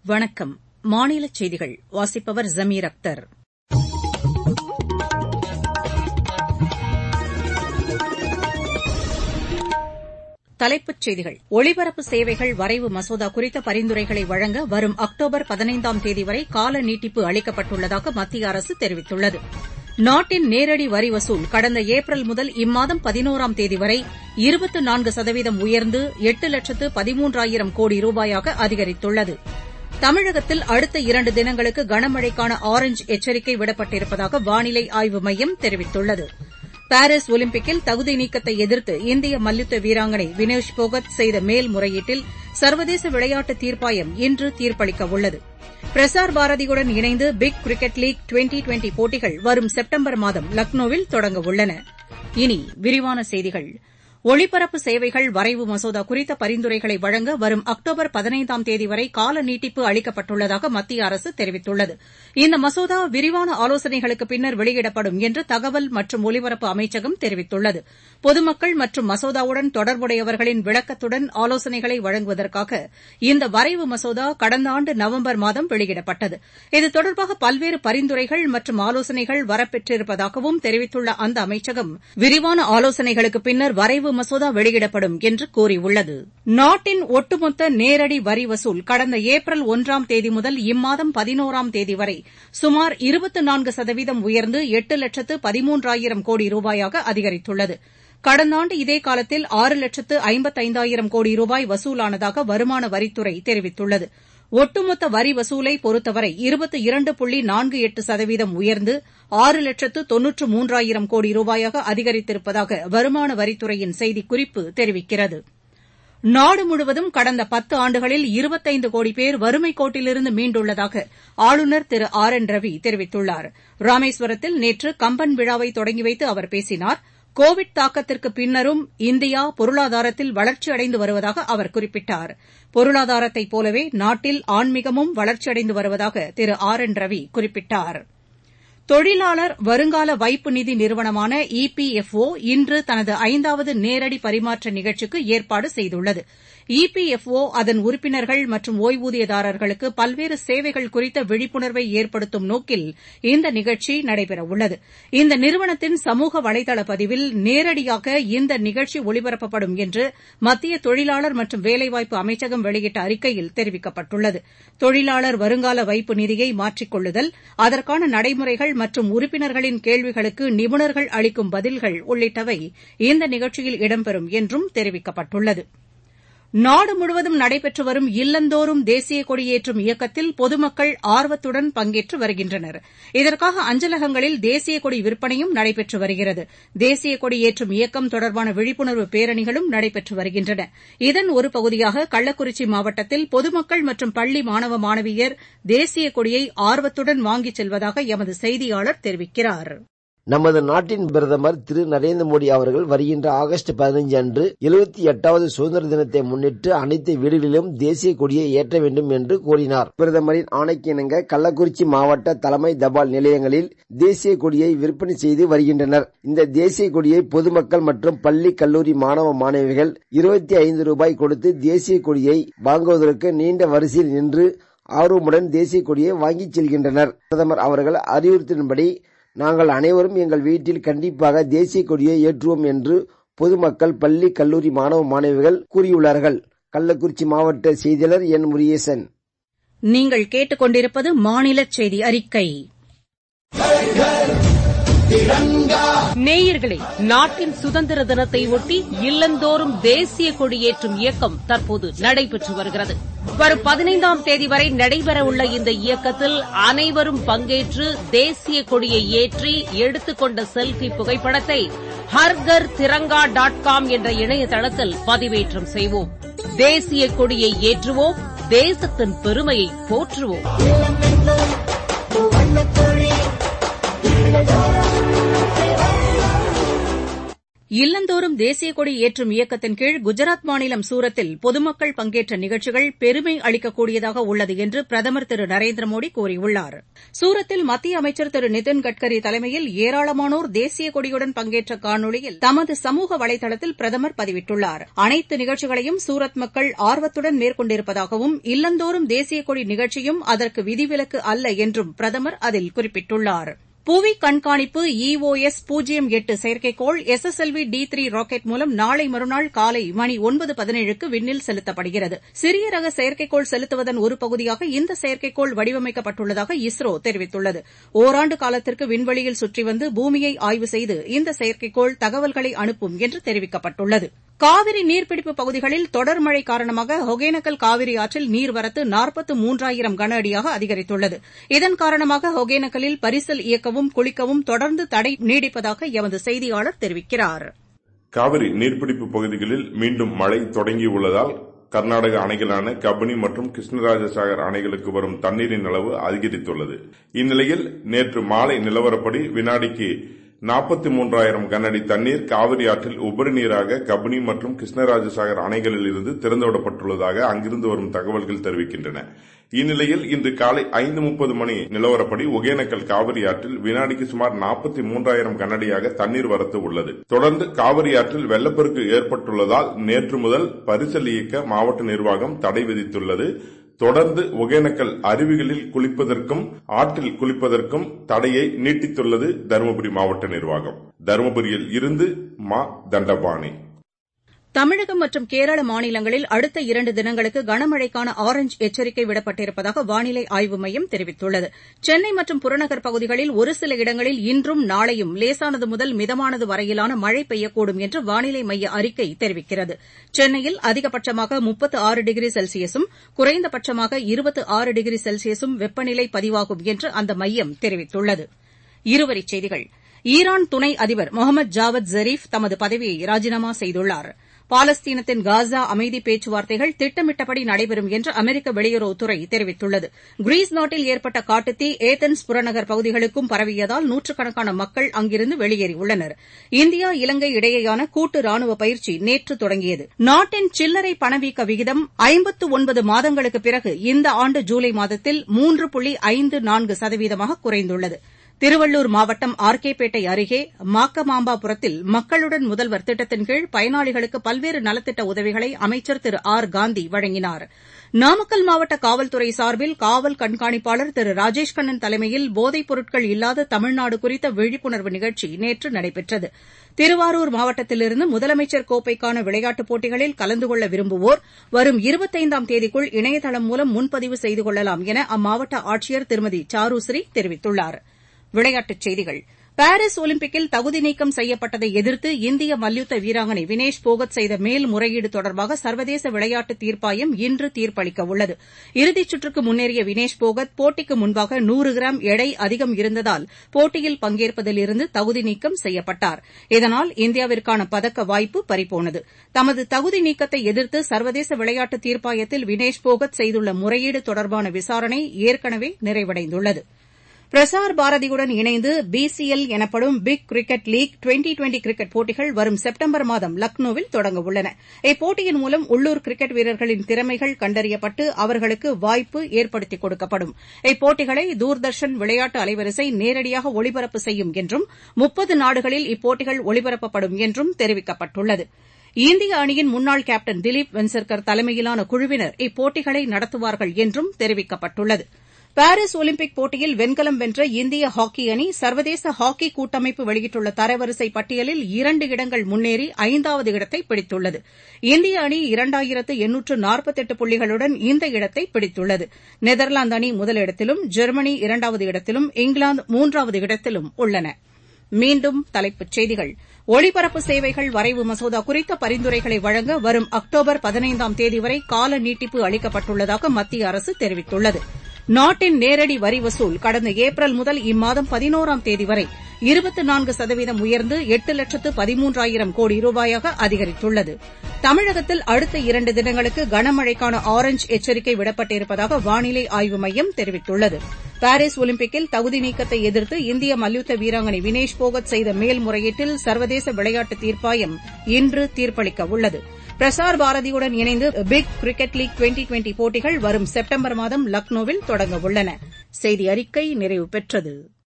வணக்கம் மாநிலச் செய்திகள் வாசிப்பவர் ஜமீர் அக்தர் தலைப்புச் செய்திகள் ஒலிபரப்பு சேவைகள் வரைவு மசோதா குறித்த பரிந்துரைகளை வழங்க வரும் அக்டோபர் பதினைந்தாம் தேதி வரை கால நீட்டிப்பு அளிக்கப்பட்டுள்ளதாக மத்திய அரசு தெரிவித்துள்ளது நாட்டின் நேரடி வரி வசூல் கடந்த ஏப்ரல் முதல் இம்மாதம் பதினோராம் தேதி வரை இருபத்து நான்கு சதவீதம் உயர்ந்து எட்டு லட்சத்து பதிமூன்றாயிரம் கோடி ரூபாயாக அதிகரித்துள்ளது தமிழகத்தில் அடுத்த இரண்டு தினங்களுக்கு கனமழைக்கான ஆரஞ்ச் எச்சரிக்கை விடப்பட்டிருப்பதாக வானிலை ஆய்வு மையம் தெரிவித்துள்ளது பாரீஸ் ஒலிம்பிக்கில் தகுதி நீக்கத்தை எதிர்த்து இந்திய மல்யுத்த வீராங்கனை வினேஷ் போகத் செய்த மேல்முறையீட்டில் சர்வதேச விளையாட்டு தீர்ப்பாயம் இன்று தீர்ப்பளிக்க உள்ளது பிரசார் பாரதியுடன் இணைந்து big cricket league twenty twenty போட்டிகள் வரும் செப்டம்பர் மாதம் லக்னோவில் தொடங்க உள்ளன இனி விரிவான செய்திகள் ஒளிபரப்பு சேவைகள் வரைவு மசோதா குறித்த பரிந்துரைகளை வழங்க வரும் அக்டோபர் பதினைந்தாம் தேதி வரை கால நீட்டிப்பு அளிக்கப்பட்டுள்ளதாக மத்திய அரசு தெரிவித்துள்ளது இந்த மசோதா விரிவான ஆலோசனைகளுக்கு பின்னர் வெளியிடப்படும் என்று தகவல் மற்றும் ஒலிபரப்பு அமைச்சகம் தெரிவித்துள்ளது பொதுமக்கள் மற்றும் மசோதாவுடன் தொடர்புடையவர்களின் விளக்கத்துடன் ஆலோசனைகளை வழங்குவதற்காக இந்த வரைவு மசோதா கடந்த ஆண்டு நவம்பர் மாதம் வெளியிடப்பட்டது இது தொடர்பாக பல்வேறு பரிந்துரைகள் மற்றும் ஆலோசனைகள் வரப்பெற்றிருப்பதாகவும் தெரிவித்துள்ள அந்த அமைச்சகம் விரிவான ஆலோசனைகளுக்கு பின்னர் வரைவு மசோதா வெளியிடப்படும் என்று கூறியுள்ளது நாட்டின் ஒட்டுமொத்த நேரடி வரி வசூல் கடந்த ஏப்ரல் ஒன்றாம் தேதி முதல் இம்மாதம் பதினோராம் தேதி வரை சுமார் இருபத்து நான்கு சதவீதம் உயர்ந்து எட்டு லட்சத்து பதிமூன்றாயிரம் கோடி ரூபாயாக அதிகரித்துள்ளது கடந்த ஆண்டு இதே காலத்தில் ஆறு லட்சத்து ஐம்பத்தைந்தாயிரம் கோடி ரூபாய் வசூலானதாக வருமான வரித்துறை தெரிவித்துள்ளது ஒட்டுமொத்த வரி வசூலை பொறுத்தவரை இருபத்து இரண்டு புள்ளி நான்கு எட்டு சதவீதம் உயர்ந்து ஆறு லட்சத்து தொன்னூற்று மூன்றாயிரம் கோடி ரூபாயாக அதிகரித்திருப்பதாக வருமான வரித்துறையின் செய்திக்குறிப்பு தெரிவிக்கிறது நாடு முழுவதும் கடந்த பத்து ஆண்டுகளில் இருபத்தைந்து கோடி பேர் வறுமைக் கோட்டிலிருந்து மீண்டுள்ளதாக ஆளுநர் திரு ஆர் என் ரவி தெரிவித்துள்ளார் ராமேஸ்வரத்தில் நேற்று கம்பன் விழாவை தொடங்கி வைத்து அவர் பேசினார் கோவிட் தாக்கத்திற்கு பின்னரும் இந்தியா பொருளாதாரத்தில் வளர்ச்சியடைந்து வருவதாக அவர் குறிப்பிட்டார் பொருளாதாரத்தைப் போலவே நாட்டில் ஆன்மீகமும் வளர்ச்சியடைந்து வருவதாக திரு ஆர் என் ரவி குறிப்பிட்டார் தொழிலாளர் வருங்கால வைப்பு நிதி நிறுவனமான இபிஎஃப்ஒ இன்று தனது ஐந்தாவது நேரடி பரிமாற்ற நிகழ்ச்சிக்கு ஏற்பாடு செய்துள்ளது இபிஎஃப்ஒ அதன் உறுப்பினர்கள் மற்றும் ஓய்வூதியதாரர்களுக்கு பல்வேறு சேவைகள் குறித்த விழிப்புணர்வை ஏற்படுத்தும் நோக்கில் இந்த நிகழ்ச்சி நடைபெறவுள்ளது இந்த நிறுவனத்தின் சமூக வலைதள பதிவில் நேரடியாக இந்த நிகழ்ச்சி ஒளிபரப்பப்படும் என்று மத்திய தொழிலாளர் மற்றும் வேலைவாய்ப்பு அமைச்சகம் வெளியிட்ட அறிக்கையில் தெரிவிக்கப்பட்டுள்ளது தொழிலாளர் வருங்கால வைப்பு நிதியை மாற்றிக் கொள்ளுதல் அதற்கான நடைமுறைகள் மற்றும் உறுப்பினர்களின் கேள்விகளுக்கு நிபுணர்கள் அளிக்கும் பதில்கள் உள்ளிட்டவை இந்த நிகழ்ச்சியில் இடம்பெறும் என்றும் தெரிவிக்கப்பட்டுள்ளது நாடு முழுவதும் நடைபெற்று வரும் இல்லந்தோறும் தேசிய கொடியேற்றும் இயக்கத்தில் பொதுமக்கள் ஆர்வத்துடன் பங்கேற்று வருகின்றனர் இதற்காக அஞ்சலகங்களில் தேசிய கொடி விற்பனையும் நடைபெற்று வருகிறது தேசிய கொடி ஏற்றும் இயக்கம் தொடர்பான விழிப்புணர்வு பேரணிகளும் நடைபெற்று வருகின்றன இதன் ஒரு பகுதியாக கள்ளக்குறிச்சி மாவட்டத்தில் பொதுமக்கள் மற்றும் பள்ளி மாணவ மாணவியர் தேசிய கொடியை ஆர்வத்துடன் வாங்கிச் செல்வதாக எமது செய்தியாளர் தெரிவிக்கிறார் நமது நாட்டின் பிரதமர் திரு நரேந்திர மோடி அவர்கள் வருகின்ற ஆகஸ்ட் பதினைஞ்சு அன்று எழுபத்தி எட்டாவது சுதந்திர தினத்தை முன்னிட்டு அனைத்து வீடுகளிலும் தேசிய கொடியை ஏற்ற வேண்டும் என்று கூறினார் பிரதமரின் ஆணைக்கு இணங்க கள்ளக்குறிச்சி மாவட்ட தலைமை தபால் நிலையங்களில் தேசிய கொடியை விற்பனை செய்து வருகின்றனர் இந்த தேசிய கொடியை பொதுமக்கள் மற்றும் பள்ளி கல்லூரி மாணவ மாணவிகள் இருபத்தி ஐந்து ரூபாய் கொடுத்து தேசிய கொடியை வாங்குவதற்கு நீண்ட வரிசையில் நின்று ஆர்வமுடன் தேசிய கொடியை வாங்கிச் செல்கின்றனர் பிரதமர் அவர்கள் அறிவுறுத்தின்படி நாங்கள் அனைவரும் எங்கள் வீட்டில் கண்டிப்பாக தேசிய கொடியை ஏற்றுவோம் என்று பொதுமக்கள் பள்ளி கல்லூரி மாணவ மாணவிகள் கூறியுள்ளார்கள் கள்ளக்குறிச்சி மாவட்ட செய்தியாளர் என் முருகேசன் நீங்கள் கேட்டுக்கொண்டிருப்பது மாநில செய்தி அறிக்கை நேயர்களே நாட்டின் சுதந்திர தினத்தை ஒட்டி இல்லந்தோறும் தேசிய கொடியேற்றும் இயக்கம் தற்போது நடைபெற்று வருகிறது வரும் பதினைந்தாம் தேதி வரை நடைபெறவுள்ள இந்த இயக்கத்தில் அனைவரும் பங்கேற்று தேசிய கொடியை ஏற்றி எடுத்துக்கொண்ட செல்பி புகைப்படத்தை ஹர்கர் திரங்கா டாட் காம் என்ற இணையதளத்தில் பதிவேற்றம் செய்வோம் தேசிய கொடியை ஏற்றுவோம் தேசத்தின் பெருமையை போற்றுவோம் இல்லந்தோறும் தேசிய கொடி ஏற்றும் இயக்கத்தின் கீழ் குஜராத் மாநிலம் சூரத்தில் பொதுமக்கள் பங்கேற்ற நிகழ்ச்சிகள் பெருமை அளிக்கக்கூடியதாக உள்ளது என்று பிரதமர் திரு நரேந்திர மோடி கூறியுள்ளார் சூரத்தில் மத்திய அமைச்சர் திரு நிதின் கட்கரி தலைமையில் ஏராளமானோர் தேசிய கொடியுடன் பங்கேற்ற காணொலியில் தமது சமூக வலைதளத்தில் பிரதமர் பதிவிட்டுள்ளார் அனைத்து நிகழ்ச்சிகளையும் சூரத் மக்கள் ஆர்வத்துடன் மேற்கொண்டிருப்பதாகவும் இல்லந்தோறும் தேசிய கொடி நிகழ்ச்சியும் அதற்கு விதிவிலக்கு அல்ல என்றும் பிரதமர் அதில் குறிப்பிட்டுள்ளார் புவி கண்காணிப்பு இஓஎஸ் பூஜ்ஜியம் எட்டு செயற்கைக்கோள் S S L V D three rocket மூலம் நாளை மறுநாள் காலை மணி ஒன்பது பதினேழுக்கு விண்ணில் செலுத்தப்படுகிறது சிறிய ரக செயற்கைக்கோள் செலுத்துவதன் ஒரு பகுதியாக இந்த செயற்கைக்கோள் வடிவமைக்கப்பட்டுள்ளதாக இஸ்ரோ தெரிவித்துள்ளது ஒராண்டு காலத்திற்கு விண்வெளியில் சுற்றி வந்து பூமியை ஆய்வு செய்து இந்த செயற்கைக்கோள் தகவல்களை அனுப்பும் என்று தெரிவிக்கப்பட்டுள்ளது காவிரி நீர்பிடிப்பு பகுதிகளில் தொடர் மழை காரணமாக ஒகேனக்கல் காவிரி ஆற்றில் நீர்வரத்து நாற்பத்து மூன்றாயிரம் கன அடியாக அதிகரித்துள்ளது இதன் காரணமாக ஒகேனக்கல்லில் பரிசல் இயக்கவும் குளிக்கவும் தொடர்ந்து தடை நீடிப்பதாக எமது செய்தியாளர் தெரிவிக்கிறார் காவிரி நீர்பிடிப்பு பகுதிகளில் மீண்டும் மழை தொடங்கியுள்ளதால் கர்நாடக அணைகளான கபினி மற்றும் கிருஷ்ணராஜசாகர் அணைகளுக்கு வரும் தண்ணீரின் அளவு அதிகரித்துள்ளது இந்நிலையில் நேற்று மாலை நிலவரப்படி வினாடிக்கு நாற்பத்தி மூன்றாயிரம் கனஅடி தண்ணீர் காவிரி ஆற்றில் உபரி நீராக கபினி மற்றும் கிருஷ்ணராஜசாகர் அணைகளில் இருந்து திறந்துவிடப்பட்டுள்ளதாக அங்கிருந்து வரும் தகவல்கள் தெரிவிக்கின்றன இந்நிலையில் இன்று காலை ஐந்து முப்பது மணி நிலவரப்படி ஒகேனக்கல் காவிரி ஆற்றில் வினாடிக்கு சுமார் நாற்பத்தி மூன்றாயிரம் கனஅடியாக தண்ணீர் வரத்து உள்ளது தொடர்ந்து காவிரி ஆற்றில் வெள்ளப்பெருக்கு ஏற்பட்டுள்ளதால் நேற்று முதல் பரிசல் இயக்க மாவட்ட நிர்வாகம் தடை விதித்துள்ளது தொடர்ந்து ஒகேனக்கல் அருவிகளில் குளிப்பதற்கும் ஆற்றில் குளிப்பதற்கும் தடையை நீட்டித்துள்ளது தருமபுரி மாவட்ட நிர்வாகம் தருமபுரியில் இருந்து மா தண்டபாணி தமிழகம் மற்றும் கேரள மாநிலங்களில் அடுத்த இரண்டு தினங்களுக்கு கனமழைக்கான ஆரஞ்ச் எச்சரிக்கை விடப்பட்டிருப்பதாக வானிலை ஆய்வு மையம் தெரிவித்துள்ளது சென்னை மற்றும் புறநகர் பகுதிகளில் ஒரு சில இடங்களில் இன்றும் நாளையும் லேசானது முதல் மிதமானது வரையிலான மழை பெய்யக்கூடும் என்று வானிலை மைய அறிக்கை தெரிவிக்கிறது சென்னையில் அதிகபட்சமாக முப்பத்து ஆறு டிகிரி செல்சியஸும் குறைந்தபட்சமாக இருபத்து ஆறு டிகிரி செல்சியஸும் வெப்பநிலை பதிவாகும் என்று அந்த மையம் தெரிவித்துள்ளது இருவரிச் செய்திகள் ஈரான் துணை அதிபர் முகமது ஜாவத் ஜரீஃப் தமது பதவியை ராஜினாமா செய்துள்ளாா் பாலஸ்தீனத்தின் காசா அமைதி பேச்சுவார்த்தைகள் திட்டமிட்டபடி நடைபெறும் என்று அமெரிக்க வெளியுறவுத்துறை தெரிவித்துள்ளது கிரீஸ் நாட்டில் ஏற்பட்ட காட்டுத்தீ ஏதென்ஸ் புறநகர் பகுதிகளுக்கும் பரவியதால் நூற்றுக்கணக்கான மக்கள் அங்கிருந்து வெளியேறியுள்ளனர் இந்தியா இலங்கை இடையேயான கூட்டு ராணுவ பயிற்சி நேற்று தொடங்கியது நாட்டின் சில்லறை பணவீக்க விகிதம் ஐம்பத்து ஒன்பது மாதங்களுக்குப் பிறகு இந்த ஆண்டு ஜூலை மாதத்தில் மூன்று புள்ளி ஐந்து நான்கு சதவீதமாக குறைந்துள்ளது திருவள்ளூர் மாவட்டம் ஆர்கேபேட்டை அருகே மாக்கமாம்பாபுரத்தில் மக்களுடன் முதல்வர் திட்டத்தின் கீழ் பயனாளிகளுக்கு பல்வேறு நலத்திட்ட உதவிகளை அமைச்சர் திரு ஆர் காந்தி வழங்கினார் நாமக்கல் மாவட்ட காவல்துறை சார்பில் காவல் கண்காணிப்பாளர் திரு ராஜேஷ் கண்ணன் தலைமையில் போதைப் பொருட்கள் இல்லாத தமிழ்நாடு குறித்த விழிப்புணர்வு நிகழ்ச்சி நேற்று நடைபெற்றது திருவாரூர் மாவட்டத்திலிருந்து முதலமைச்சர் கோப்பைக்கான விளையாட்டுப் போட்டிகளில் கலந்து கொள்ள விரும்புவோர் வரும் இருபத்தைந்தாம் தேதிக்குள் இணையதளம் மூலம் முன்பதிவு செய்து கொள்ளலாம் என அம்மாவட்ட ஆட்சியர் திருமதி சாருஸ்ரீ தெரிவித்துள்ளாா் விளையாட்டுச் செய்திகள் பாரீஸ் ஒலிம்பிக்கில் தகுதி நீக்கம் செய்யப்பட்டதை எதிர்த்து இந்திய மல்யுத்த வீராங்கனை வினேஷ் போகத் செய்த மேல்முறையீடு தொடர்பாக சர்வதேச விளையாட்டு தீர்ப்பாயம் இன்று தீர்ப்பளிக்க உள்ளது இறுதிச் சுற்றுக்கு முன்னேறிய வினேஷ் போகத் போட்டிக்கு முன்பாக நூறு கிராம் எடை அதிகம் இருந்ததால் போட்டியில் பங்கேற்பதிலிருந்து தகுதி நீக்கம் செய்யப்பட்டார் இதனால் இந்தியாவிற்கான பதக்க வாய்ப்பு பறிபோனது தமது தகுதி நீக்கத்தை எதிர்த்து சர்வதேச விளையாட்டு தீர்ப்பாயத்தில் வினேஷ் போகத் செய்துள்ள முறையீடு தொடர்பான விசாரணை ஏற்கனவே நிறைவடைந்துள்ளது பிரசார் பாரதியுடன் இணைந்து பிசிஎல் எனப்படும் big cricket league twenty twenty cricket போட்டிகள் வரும் செப்டம்பர் மாதம் லக்னோவில் தொடங்கவுள்ளன இப்போட்டியின் மூலம் உள்ளூர் கிரிக்கெட் வீரர்களின் திறமைகள் கண்டறியப்பட்டு அவர்களுக்கு வாய்ப்பு ஏற்படுத்திக் கொடுக்கப்படும் இப்போட்டிகளை தூர்தர்ஷன் விளையாட்டு அலைவரிசை நேரடியாக ஒளிபரப்பு செய்யும் என்றும் முப்பது நாடுகளில் இப்போட்டிகள் ஒளிபரப்பப்படும் என்றும் தெரிவிக்கப்பட்டுள்ளது இந்திய அணியின் முன்னாள் கேப்டன் திலீப் வென்சர்கர் தலைமையிலான குழுவினர் இப்போட்டிகளை நடத்துவார்கள் என்றும் தெரிவிக்கப்பட்டுள்ளது பாரீஸ் ஒலிம்பிக் போட்டியில் வெண்கலம் வென்ற இந்திய ஹாக்கி அணி சர்வதேச ஹாக்கி கூட்டமைப்பு வெளியிட்டுள்ள தரவரிசை பட்டியலில் இரண்டு இடங்கள் முன்னேறி ஐந்தாவது இடத்தை பிடித்துள்ளது இந்திய அணி இரண்டாயிரத்து எண்ணூற்று நாற்பத்தெட்டு புள்ளிகளுடன் இந்த இடத்தை பிடித்துள்ளது நெதர்லாந்து அணி முதலிடத்திலும் ஜெர்மனி இரண்டாவது இடத்திலும் இங்கிலாந்து மூன்றாவது இடத்திலும் உள்ளன மீண்டும் தலைப்புச் செய்திகள் ஒளிபரப்பு சேவைகள் வரைவு மசோதா குறித்த பரிந்துரைகளை வழங்க வரும் அக்டோபர் பதினைந்தாம் தேதி வரை கால நீட்டிப்பு அளிக்கப்பட்டுள்ளதாக மத்திய அரசு தெரிவித்துள்ளது நாட்டின் நேரடி வரி வசூல் கடந்த ஏப்ரல் முதல் இம்மாதம் பதினோராம் தேதி வரை இருபத்து நான்கு சதவீதம் உயர்ந்து எட்டு லட்சத்து பதிமூன்றாயிரம் கோடி ரூபாயாக அதிகரித்துள்ளது தமிழகத்தில் அடுத்த இரண்டு தினங்களுக்கு கனமழைக்கான ஆரஞ்ச் எச்சரிக்கை விடப்பட்டிருப்பதாக வானிலை ஆய்வு மையம் தெரிவித்துள்ளது பாரிஸ் ஒலிம்பிக்கில் தகுதி நீக்கத்தை எதிர்த்து இந்திய மல்யுத்த வீராங்கனை வினேஷ் போகத் செய்த மேல்முறையீட்டில் சர்வதேச விளையாட்டு தீர்ப்பாயம் இன்று தீர்ப்பளிக்க உள்ளது பிரசார் பாரதியுடன் இணைந்து big cricket league twenty twenty போட்டிகள் வரும் செப்டம்பர் மாதம் லக்னோவில் தொடங்க உள்ளன செய்தி அறிக்கை நிறைவு பெற்றது